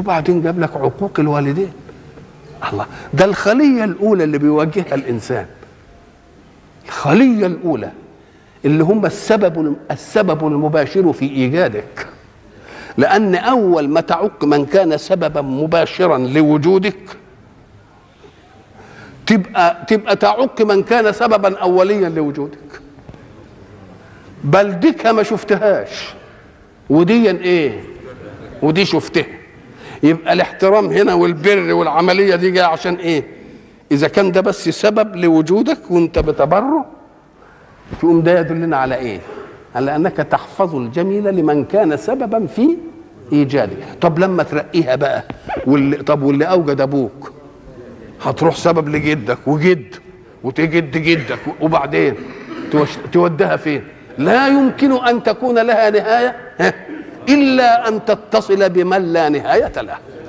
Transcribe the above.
وبعدين جاب لك عقوق الوالدين الله ده الخليه الاولى اللي بيواجهها الانسان الخليه الاولى اللي هم السبب السبب المباشر في ايجادك لان اول ما تعق من كان سببا مباشرا لوجودك تبقى تبقى تعق من كان سببا اوليا لوجودك بل ديك ما شفتهاش وديا ايه ودي شفتها يبقى الاحترام هنا والبر والعمليه دي جايه عشان ايه اذا كان ده بس سبب لوجودك وانت بتبره تقوم ده يدلنا على ايه على انك تحفظ الجميل لمن كان سببا في ايجاده طب لما ترقيها بقى واللي طب واللي اوجد ابوك هتروح سبب لجدك وجد وتجد جدك وبعدين تودها فين لا يمكن ان تكون لها نهايه الا ان تتصل بمن لا نهايه له